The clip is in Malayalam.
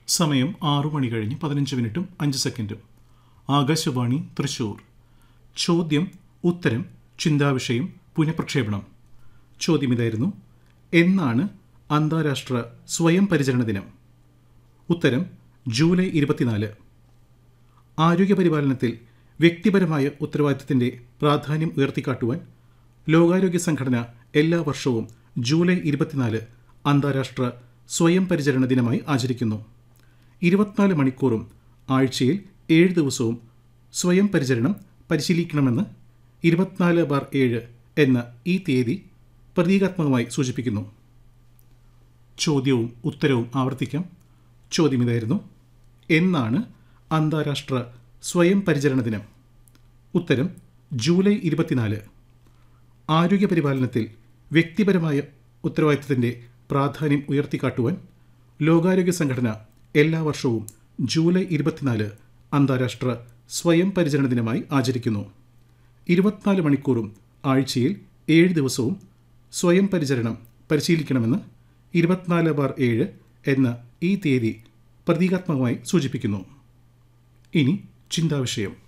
സമയം ആറു മണി കഴിഞ്ഞ് പതിനഞ്ച് മിനിറ്റും അഞ്ച് സെക്കൻഡും ആകാശവാണി തൃശൂർ ചോദ്യം ഉത്തരം ചിന്താവിഷയം പുനഃപ്രക്ഷേപണം ചോദ്യം ഇതായിരുന്നു എന്നാണ് അന്താരാഷ്ട്ര സ്വയം പരിചരണ ദിനം ഉത്തരം ജൂലൈ ഇരുപത്തിനാല് ആരോഗ്യപരിപാലനത്തിൽ വ്യക്തിപരമായ ഉത്തരവാദിത്തത്തിൻ്റെ പ്രാധാന്യം ഉയർത്തിക്കാട്ടുവാൻ ലോകാരോഗ്യ സംഘടന എല്ലാ വർഷവും ജൂലൈ ഇരുപത്തിനാല് അന്താരാഷ്ട്ര സ്വയം പരിചരണ ദിനമായി ആചരിക്കുന്നു ഇരുപത്തിനാല് മണിക്കൂറും ആഴ്ചയിൽ ഏഴ് ദിവസവും സ്വയം പരിചരണം പരിശീലിക്കണമെന്ന് ഇരുപത്തിനാല് ബാർ ഏഴ് എന്ന ഈ തീയതി പ്രതീകാത്മകമായി സൂചിപ്പിക്കുന്നു ചോദ്യവും ഉത്തരവും ആവർത്തിക്കാം ചോദ്യം ഇതായിരുന്നു എന്നാണ് അന്താരാഷ്ട്ര സ്വയം പരിചരണ ദിനം ഉത്തരം ജൂലൈ ഇരുപത്തിനാല് ആരോഗ്യപരിപാലനത്തിൽ വ്യക്തിപരമായ ഉത്തരവാദിത്തത്തിൻ്റെ പ്രാധാന്യം ഉയർത്തിക്കാട്ടുവാൻ ലോകാരോഗ്യ സംഘടന എല്ലാ വർഷവും ജൂലൈ ഇരുപത്തിനാല് അന്താരാഷ്ട്ര സ്വയം പരിചരണ ദിനമായി ആചരിക്കുന്നു ഇരുപത്തിനാല് മണിക്കൂറും ആഴ്ചയിൽ ഏഴ് ദിവസവും സ്വയം പരിചരണം പരിശീലിക്കണമെന്ന് ഇരുപത്തിനാല് ബാർ ഏഴ് എന്ന ഈ തീയതി പ്രതീകാത്മകമായി സൂചിപ്പിക്കുന്നു ഇനി ചിന്താവിഷയം